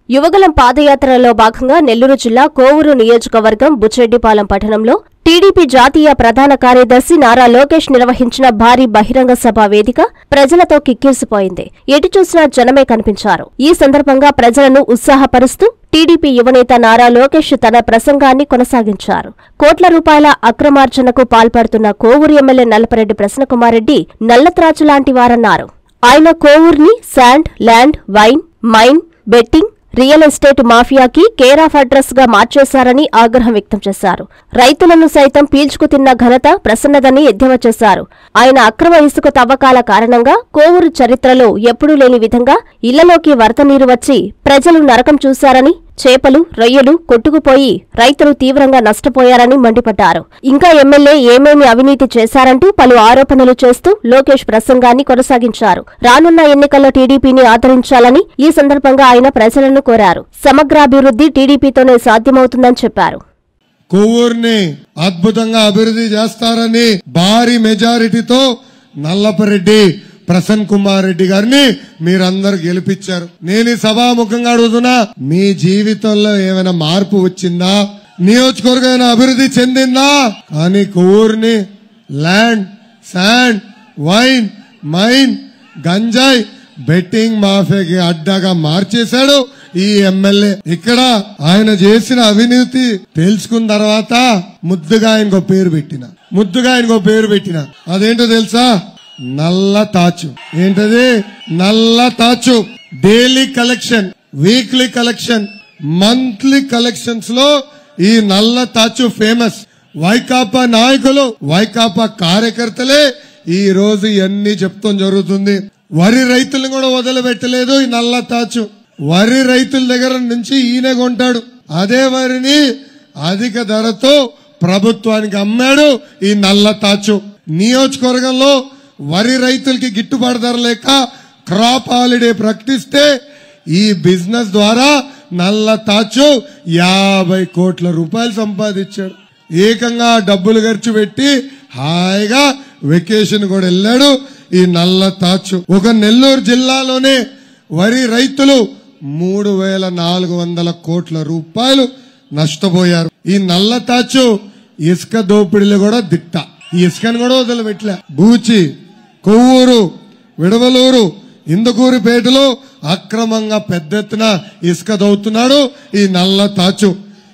యువగలం పాదయాత్రలో భాగంగా నెల్లూరు జిల్లా కోవూరు నియోజకవర్గం బుచ్చిరెడ్డిపాలెం పట్టణంలో టీడీపీ జాతీయ ప్రధాన కార్యదర్శి నారా లోకేష్ నిర్వహించిన భారీ బహిరంగ సభ వేదిక ప్రజలతో కిక్కిరిసిపోయింది ఎటు చూసినా జనమే కనిపించారు ఈ సందర్భంగా ప్రజలను ఉత్సాహపరుస్తూ టీడీపీ యువనేత నారా లోకేష్ తన ప్రసంగాన్ని కొనసాగించారు కోట్ల రూపాయల అక్రమార్జనకు పాల్పడుతున్న కోవూరు ఎమ్మెల్యే నల్లపరెడ్డి ప్రసన్నకుమారెడ్డి నల్లత్రాచు లాంటి వారన్నారు ఆయన కోవూర్ని sand land wine mine betting real estate మాఫియాకి కేర్ ఆఫ్ అడ్రస్ గా మార్చేశారని ఆగ్రహం వ్యక్తం చేశారు రైతులను సైతం పీల్చుకు తిన్న ఘనత ప్రసన్నదని ఎద్దేవా చేశారు ఆయన అక్రమ ఇసుక తవ్వకాల కారణంగా కోవూరు చరిత్రలో ఎప్పుడూ లేని విధంగా ఇళ్లలోకి వరద నీరు వచ్చి ప్రజలు నరకం చూశారని చేపలు రొయ్యలు కొట్టుకుపోయి రైతులు తీవ్రంగా నష్టపోయారని మండిపడ్డారు ఇంకా ఎమ్మెల్యే ఏమేమి అవినీతి చేశారంటూ పలు ఆరోపణలు చేస్తూ లోకేష్ ప్రసంగాన్ని కొనసాగించారు రానున్న ఎన్నికల్లో టీడీపీని ఆదరించాలని ఈ సందర్భంగా ఆయన ప్రజలను కోరారు సమగ్రాభివృద్ధి టీడీపీతోనే సాధ్యమవుతుందని చెప్పారు కొవ్వూరుని అద్భుతంగా అభివృద్ధి చేస్తారని భారీ మెజారిటీతో నల్లపరెడ్డి ప్రసన్ కుమార్ రెడ్డి గారిని మీరందరూ గెలిపించారు నేను ఈ సభాముఖంగా అడుగుతున్నా మీ జీవితంలో ఏమైనా మార్పు వచ్చిందా నియోజకవర్గం ఏమైనా అభివృద్ధి చెందిందా కానీ కొవ్వూరుని ల్యాండ్ శాండ్ వైన్ మైన్ గంజాయి బెట్టింగ్ మాఫియాకి అడ్డాగా మార్చేశాడు ఈ ఎమ్మెల్యే ఇక్కడ ఆయన చేసిన అవినీతి తెలుసుకున్న తర్వాత ముద్దుగా ఆయనకు ఒక పేరు పెట్టిన ముద్దుగా ఆయనకు ఒక పేరు పెట్టిన అదేంటో తెలుసా నల్ల తాచు ఏంటది నల్ల తాచు daily collection weekly collection monthly collections లో ఈ నల్ల తాచు ఫేమస్ వైకాపా నాయకులు వైకాపా కార్యకర్తలే ఈ రోజు ఇవన్నీ చెప్తాం జరుగుతుంది వరి రైతులను కూడా వదిలిపెట్టలేదు ఈ నల్ల తాచు వరి రైతుల దగ్గర నుంచి ఈయన కొంటాడు అదే వరిని అధిక ధరతో ప్రభుత్వానికి అమ్మాడు ఈ నల్ల తాచు నియోజకవర్గంలో వరి రైతులకి గిట్టుబాటు ధర లేక క్రాప్ హాలిడే ప్రకటిస్తే ఈ బిజినెస్ ద్వారా నల్ల తాచు యాభై కోట్ల రూపాయలు సంపాదించాడు ఏకంగా డబ్బులు ఖర్చు పెట్టి హాయిగా వెకేషన్ కూడా వెళ్ళాడు ఈ నల్ల తాచు ఒక నెల్లూరు జిల్లాలోనే వరి రైతులు మూడు వేల నాలుగు వందల కోట్ల రూపాయలు నష్టపోయారు ఈ నల్ల తాచు ఇసుక దోపిడీలు కూడా దిట్ట ఈ ఇసుకను కూడా వదిలిపెట్టలే బూచి కొవ్వూరు విడవలూరు ఇందుకూరిపేటలో అక్రమంగా పెద్ద ఎత్తున ఇసుక దవ్వుతున్నాడు ఈ నల్ల తాచు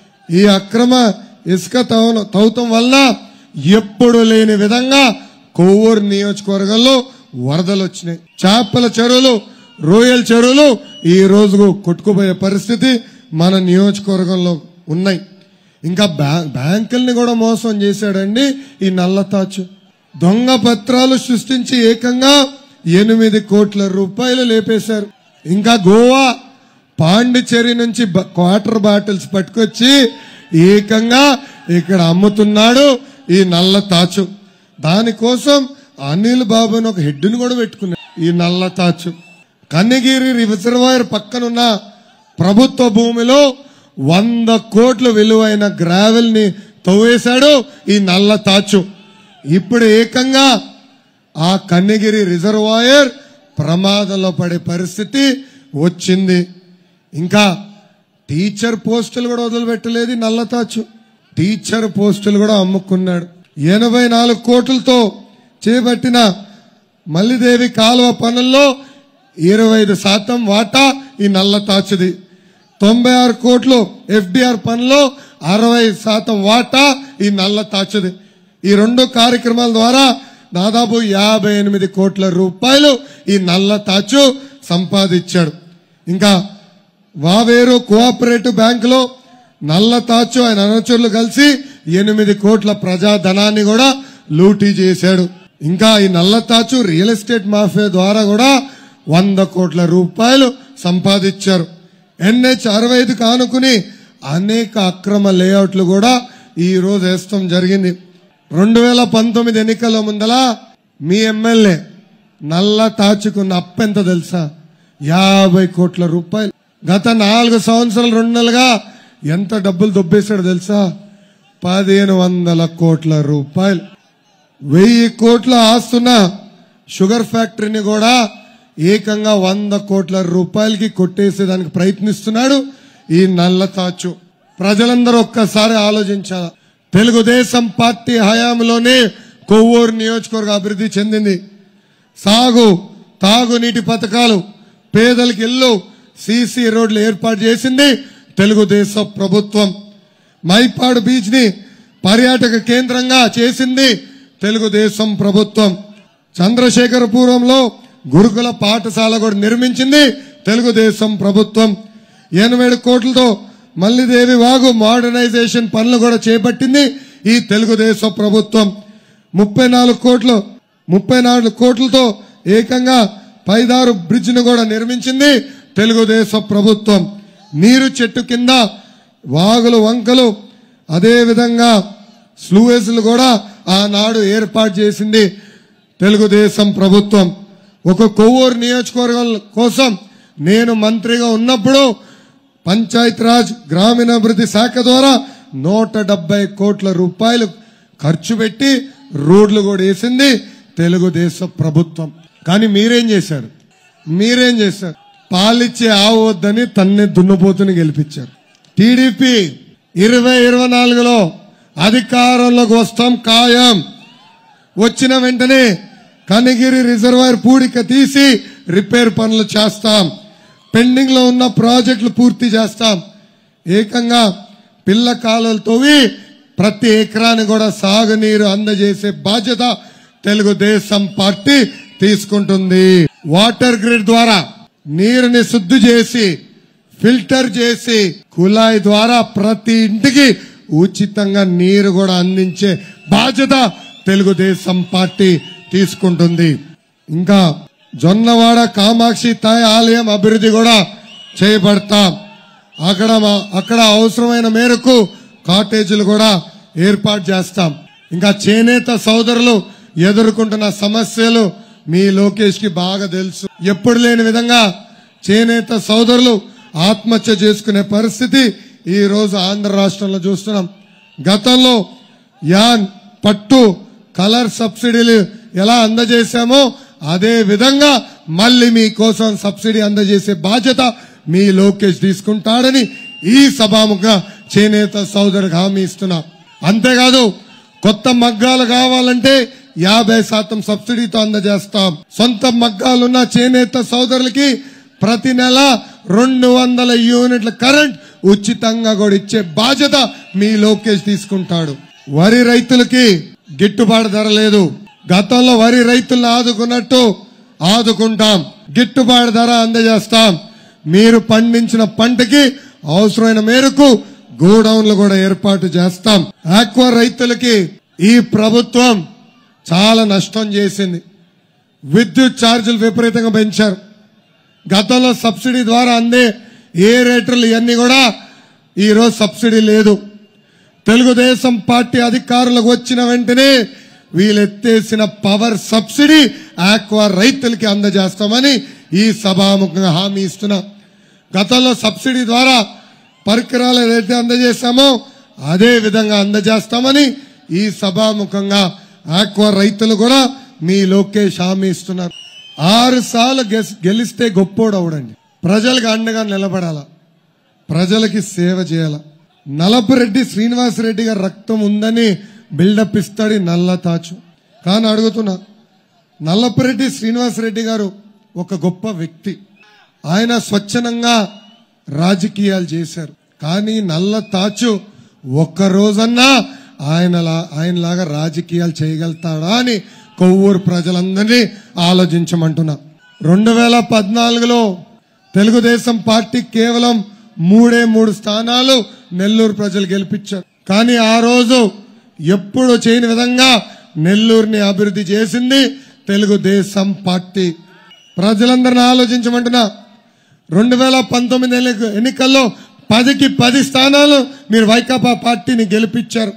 ఈ అక్రమ ఇసుక తవ్వ- తవ్వటం వల్ల ఎప్పుడు లేని విధంగా కొవ్వూరు నియోజకవర్గంలో వరదలు వచ్చినాయి చేపల చెరువులు రొయ్యల చెరువులు ఈ రోజు కొట్టుకుపోయే పరిస్థితి మన నియోజకవర్గంలో ఉన్నాయి ఇంకా బ్యా- బ్యాంకుల్ని కూడా మోసం చేశాడండి ఈ నల్లతాచు దొంగ పత్రాలు సృష్టించి ఏకంగా ఎనిమిది కోట్ల రూపాయలు లేపేశారు ఇంకా గోవా పాండిచేరి నుంచి బ- క్వార్టర్ బాటిల్స్ పట్టుకొచ్చి ఏకంగా ఇక్కడ అమ్ముతున్నాడు ఈ నల్ల తాచు దానికోసం అనిల్ బాబుని ఒక హెడ్ని కూడా పెట్టుకున్నాడు ఈ నల్ల తాచు కన్నగిరి రిజర్వాయర్ పక్కనున్న ప్రభుత్వ భూమిలో వంద కోట్ల విలువైన గ్రావెల్ ని తవ్వేశాడు ఈ నల్ల తాచు ఇప్పుడు ఏకంగా ఆ కన్నగిరి రిజర్వాయర్ ప్రమాదంలో పడే పరిస్థితి వచ్చింది ఇంకా టీచర్ పోస్టులు కూడా వదిలిపెట్టలేదు ఈ నల్లతాచు టీచర్ పోస్టులు కూడా అమ్ముకున్నాడు ఎనభై నాలుగు కోట్లతో చేపట్టిన మల్లిదేవి కాలువ పనుల్లో ఇరవై ఐదు శాతం వాటా ఈ నల్ల తాచుది తొంభై ఆరు కోట్లు ఎఫ్డిఆర్ పనిలో అరవై శాతం వాటా ఈ నల్ల తాచుది ఈ రెండు కార్యక్రమాల ద్వారా దాదాపు యాభై ఎనిమిది కోట్ల రూపాయలు ఈ నల్ల తాచు సంపాదించాడు ఇంకా వావేరు కోఆపరేటివ్ బ్యాంకులో నల్ల తాచు ఆయన అనుచరులు కలిసి ఎనిమిది కోట్ల ప్రజాధనాన్ని కూడా లూటీ చేశాడు ఇంకా ఈ నల్ల తాచు రియల్ ఎస్టేట్ మాఫియా ద్వారా కూడా వంద కోట్ల రూపాయలు సంపాదించారు ఎన్హెచ్ అరవై ఐదు కానుకుని అనేక అక్రమ లేఅవుట్లు కూడా ఈ రోజు వేస్తాం జరిగింది రెండు వేల పంతొమ్మిది ఎన్నికల ముందల మీ ఎమ్మెల్యే నల్ల తాచుకున్న అప్పెంత తెలుసా యాభై కోట్ల రూపాయలు గత నాలుగు సంవత్సరాలు రెండు నెలలుగా ఎంత డబ్బులు దొబ్బేశాడు తెలుసా పదిహేను వందల కోట్ల రూపాయలు వెయ్యి కోట్ల ఆస్తున్న షుగర్ ఫ్యాక్టరీని కూడా ఏకంగా వంద కోట్ల రూపాయలకి కొట్టేసేదానికి ప్రయత్నిస్తున్నాడు ఈ నల్ల తాచు ప్రజలందరూ ఒక్కసారి ఆలోచించాల తెలుగుదేశం పార్టీ హయాంలోనే కొవ్వూరు నియోజకవర్గ అభివృద్ధి చెందింది సాగు తాగునీటి పథకాలు పేదలకు ఇల్లు సీసీ రోడ్లు ఏర్పాటు చేసింది తెలుగుదేశం ప్రభుత్వం మైపాడు బీచ్ ని పర్యాటక కేంద్రంగా చేసింది తెలుగుదేశం ప్రభుత్వం చంద్రశేఖరపురంలో గురుకుల పాఠశాల కూడా నిర్మించింది తెలుగుదేశం ప్రభుత్వం ఎనభై ఏడు కోట్లతో మల్లిదేవి వాగు మోడర్నైజేషన్ పనులు కూడా చేపట్టింది ఈ తెలుగుదేశం ప్రభుత్వం ముప్పై నాలుగు కోట్లు ముప్పై నాలుగు కోట్లతో ఏకంగా పైదారు బ్రిడ్జ్ ను కూడా నిర్మించింది తెలుగుదేశం ప్రభుత్వం నీరు చెట్టు కింద వాగులు వంకలు అదే విధంగా స్లూవేసులు కూడా ఆనాడు ఏర్పాటు చేసింది తెలుగుదేశం ప్రభుత్వం ఒక కొవ్వూరు నియోజకవర్గం కోసం నేను మంత్రిగా ఉన్నప్పుడు పంచాయతీరాజ్ గ్రామీణాభివృద్ధి శాఖ ద్వారా నూట డెబ్బై కోట్ల రూపాయలు ఖర్చు పెట్టి రోడ్లు కూడా వేసింది తెలుగుదేశం ప్రభుత్వం కానీ మీరేం చేశారు మీరేం చేశారు పాలిచ్చే ఆవు వద్దని తన్నే దున్నపోతుని గెలిపించారు టీడీపీ ఇరవై ఇరవై నాలుగులో అధికారంలోకి వస్తాం ఖాయం వచ్చిన వెంటనే కనిగిరి రిజర్వాయర్ పూడిక తీసి రిపేర్ పనులు చేస్తాం పెండింగ్ లో ఉన్న ప్రాజెక్టులు పూర్తి చేస్తాం ఏకంగా పిల్ల కాలువలు తవ్వి ప్రతి ఎకరాన్ని కూడా సాగునీరు అందజేసే బాధ్యత తెలుగుదేశం పార్టీ తీసుకుంటుంది వాటర్ గ్రిడ్ ద్వారా నీరుని శుద్ధి చేసి ఫిల్టర్ చేసి కుళాయి ద్వారా ప్రతి ఇంటికి ఉచితంగా నీరు కూడా అందించే బాధ్యత తెలుగుదేశం పార్టీ తీసుకుంటుంది ఇంకా జొన్నవాడ కామాక్షి తాయి ఆలయం అభివృద్ధి కూడా చేయబడతాం అక్కడ మా- అక్కడ అవసరమైన మేరకు కాటేజీలు కూడా ఏర్పాటు చేస్తాం ఇంకా చేనేత సోదరులు ఎదుర్కొంటున్న సమస్యలు మీ లోకేష్ కి బాగా తెలుసు ఎప్పుడు లేని విధంగా చేనేత సోదరులు ఆత్మహత్య చేసుకునే పరిస్థితి ఈ రోజు ఆంధ్ర రాష్ట్రంలో చూస్తున్నాం గతంలో యాన్ పట్టు కలర్ సబ్సిడీలు ఎలా అందజేశామో అదే విధంగా మళ్ళీ మీకోసం సబ్సిడీ అందజేసే బాధ్యత మీ లోకేష్ తీసుకుంటాడని ఈ సభాముఖంగా చేనేత సోదరులకు హామీ ఇస్తున్నా అంతేకాదు కొత్త మగ్గాలు కావాలంటే యాభై శాతం సబ్సిడీతో అందజేస్తాం సొంత మగ్గాలున్న చేనేత సోదరులకి ప్రతి నెల రెండు వందల యూనిట్ల కరెంట్ ఉచితంగా కూడా ఇచ్చే బాధ్యత మీ లోకేష్ తీసుకుంటాడు వరి రైతులకి గిట్టుబాటు ధర లేదు గతంలో వరి రైతులను ఆదుకున్నట్టు ఆదుకుంటాం గిట్టుబాటు ధర అందజేస్తాం మీరు పండించిన పంటకి అవసరమైన మేరకు గోడౌన్లు కూడా ఏర్పాటు చేస్తాం ఆక్వా రైతులకి ఈ ప్రభుత్వం చాలా నష్టం చేసింది విద్యుత్ ఛార్జీలు విపరీతంగా పెంచారు గతంలో సబ్సిడీ ద్వారా అందే ఏ రేటర్లు ఇవన్నీ కూడా ఈరోజు సబ్సిడీ లేదు తెలుగుదేశం పార్టీ అధికారులకు వచ్చిన వెంటనే వీళ్ళెత్తేసిన పవర్ సబ్సిడీ ఆక్వా రైతులకి అందజేస్తామని ఈ సభాముఖంగా హామీ ఇస్తున్నా గతంలో సబ్సిడీ ద్వారా పరికరాలు ఏదైతే అందజేశామో అదే విధంగా అందజేస్తామని ఈ సభాముఖంగా ఆక్వా రైతులు కూడా మీ లోకేష్ హామీ ఇస్తున్నారు ఆరు సార్లు గెస్- గెలిస్తే గొప్పోడు అవడండి ప్రజలకు అండగా నిలబడాల ప్రజలకి సేవ చేయాల నలపరెడ్డి శ్రీనివాసరెడ్డి గారి రక్తం ఉందని బిల్డప్ ఇస్తాడు ఈ నల్ల తాచు కానీ అడుగుతున్నా నల్లపరెడ్డి శ్రీనివాసరెడ్డి గారు ఒక గొప్ప వ్యక్తి ఆయన స్వచ్ఛనంగా రాజకీయాలు చేశారు కానీ నల్ల తాచు ఒక్క రోజన్నా ఆయన ఆయనలాగా రాజకీయాలు చేయగలుగుతాడా అని కొవ్వూరు ప్రజలందరినీ ఆలోచించమంటున్నా రెండు వేల పద్నాలుగులో తెలుగుదేశం పార్టీ కేవలం మూడే మూడు స్థానాలు నెల్లూరు ప్రజలు గెలిపించారు కానీ ఆ రోజు ఎప్పుడు చేయని విధంగా నెల్లూరుని అభివృద్ధి చేసింది తెలుగుదేశం పార్టీ ప్రజలందరిని ఆలోచించమంటున్నా రెండు వేల పంతొమ్మిది ఎన్నిక- ఎన్నికల్లో పదికి పది స్థానాలు మీరు వైకాపా పార్టీని గెలిపించారు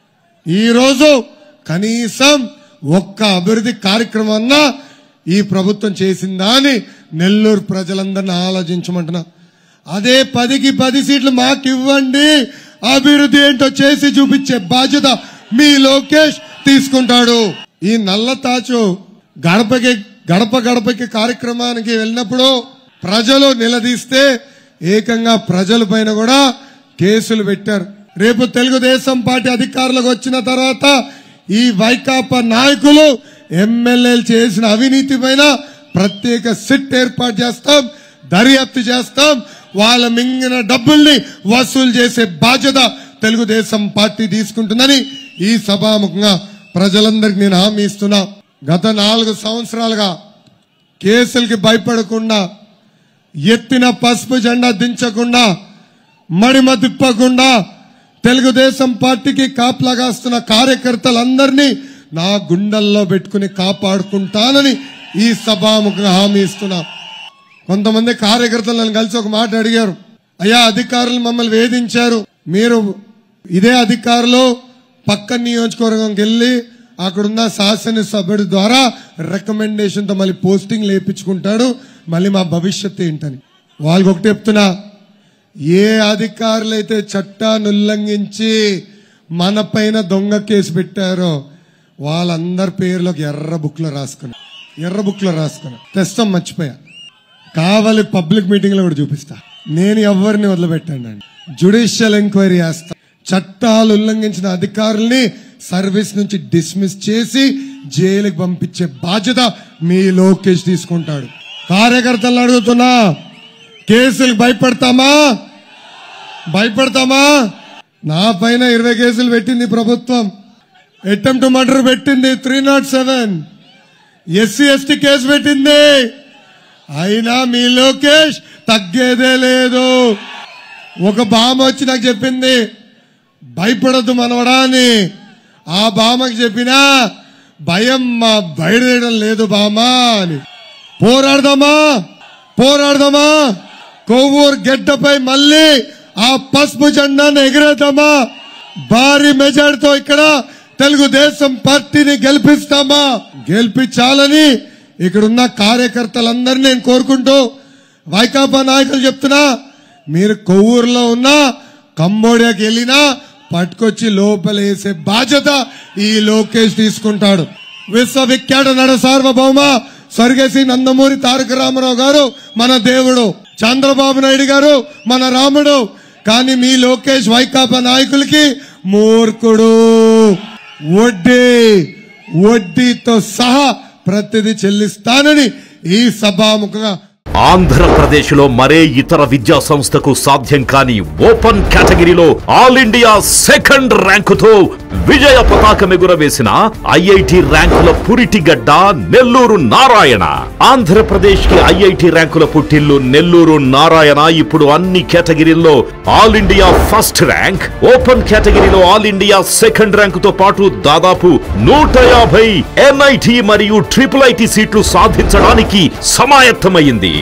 ఈ రోజు కనీసం ఒక్క అభివృద్ధి కార్యక్రమన్నా ఈ ప్రభుత్వం చేసిందా అని నెల్లూరు ప్రజలందరిని ఆలోచించమంటున్నా అదే పదికి పది సీట్లు మాకు ఇవ్వండి అభివృద్ధి ఏంటో చేసి చూపించే బాధ్యత మీ లోకేష్ తీసుకుంటాడు ఈ నల్ల తాచు గడపకి గడప గడపకి కార్యక్రమానికి వెళ్ళినప్పుడు ప్రజలు నిలదీస్తే ఏకంగా ప్రజల పైన కూడా కేసులు పెట్టారు రేపు తెలుగుదేశం పార్టీ అధికారులకు వచ్చిన తర్వాత ఈ వైకాపా నాయకులు ఎమ్మెల్యేలు చేసిన అవినీతి పైన ప్రత్యేక సిట్ ఏర్పాటు చేస్తాం దర్యాప్తు చేస్తాం వాళ్ళ మింగిన డబ్బుల్ని వసూలు చేసే బాధ్యత తెలుగుదేశం పార్టీ తీసుకుంటుందని ఈ సభాముఖంగా ప్రజలందరికీ నేను హామీ ఇస్తున్నా గత నాలుగు సంవత్సరాలుగా కేసులకి భయపడకుండా ఎత్తిన పసుపు జెండా దించకుండా మడిమ తిప్పకుండా తెలుగుదేశం పార్టీకి కాపలాగాస్తున్న కార్యకర్తలందరినీ నా గుండెల్లో పెట్టుకుని కాపాడుకుంటానని ఈ సభాముఖంగా హామీ ఇస్తున్నా కొంతమంది కార్యకర్తలు నన్ను కలిసి ఒక మాట అడిగారు అయ్యా అధికారులు మమ్మల్ని వేధించారు మీరు ఇదే అధికారులు పక్క నియోజకవర్గంకి వెళ్ళి అక్కడున్న శాసనసభ్యుడి ద్వారా రికమెండేషన్ తో మళ్ళీ పోస్టింగ్ లేపించుకుంటాడు మళ్ళీ మా భవిష్యత్తు ఏంటని వాళ్ళకి ఒకటి చెప్తున్నా ఏ అధికారులు అయితే చట్టాన్ని ఉల్లంఘించి మన పైన దొంగ కేసు పెట్టారో వాళ్ళందరి పేర్లోకి ఎర్ర బుక్ లో రాసుకున్నా ఎర్ర బుక్ లో రాసుకున్నా తెస్తాం మర్చిపోయా కావాలి పబ్లిక్ మీటింగ్ లో కూడా చూపిస్తా నేను ఎవరిని వదిలిపెట్టానండి జుడిషియల్ ఎంక్వైరీ చేస్తా చట్టాలు ఉల్లంఘించిన అధికారుల్ని సర్వీస్ నుంచి డిస్మిస్ చేసి జైలుకి పంపించే బాధ్యత మీ లోకేష్ తీసుకుంటాడు కార్యకర్తలను అడుగుతున్నా కేసులకు భయపడతామా భయపడతామా నా పైన ఇరవై కేసులు పెట్టింది ప్రభుత్వం అటెంప్ట్ మర్డర్ పెట్టింది three not seven SC ST case పెట్టింది అయినా మీ లోకేష్ తగ్గేదే లేదు ఒక బామ వచ్చి నాకు చెప్పింది భయపడద్దు మనవడా అని ఆ బామకి చెప్పినా భయం మా బయటేయడం లేదు బామా అని పోరాడదామా పోరాడదామా కొవ్వూరు గెడ్డపై మళ్ళీ ఆ పసుపు జెండాను ఎగిరేద్దామా భారీ మెజార్టీతో ఇక్కడ తెలుగుదేశం పార్టీని గెలిపిస్తామా గెలిపించాలని ఇక్కడున్న కార్యకర్తలందరినీ నేను కోరుకుంటూ వైకాపా నాయకులు చెప్తున్నా మీరు కొవ్వూరులో ఉన్నా కంబోడియాకి వెళ్ళినా పట్టుకొచ్చి లోపల వేసే బాధ్యత ఈ లోకేష్ తీసుకుంటాడు విశ్వవిఖ్యాత నడ సార్వభౌమ స్వర్గశ్రీ నందమూరి తారక రామారావు గారు మన దేవుడు చంద్రబాబు నాయుడు గారు మన రాముడు కానీ మీ లోకేష్ వైకాపా నాయకులకి మూర్ఖుడు వడ్డీ వడ్డీతో సహా ప్రతిదీ చెల్లిస్తానని ఈ సభాముఖంగా ఆంధ్రప్రదేశ్లో మరే ఇతర విద్యా సంస్థకు సాధ్యం కాని ఓపెన్ కేటగిరీలో ఆల్ ఇండియా సెకండ్ ర్యాంకుతో విజయ పతాకం ఎగురవేసిన ఐఐటి ర్యాంకుల పురిటిగడ్డ నెల్లూరు నారాయణ ఆంధ్రప్రదేశ్ కి ఐఐటి ర్యాంకుల పుట్టిల్లు నెల్లూరు నారాయణ ఇప్పుడు అన్ని కేటగిరీల్లో all India first rank open కేటగిరీలో ఆల్ ఇండియా సెకండ్ ర్యాంకుతో పాటు దాదాపు నూట యాభై ఎన్ఐటి మరియు ట్రిపుల్ ఐటి సీట్లు సాధించడానికి సమాయత్తమైంది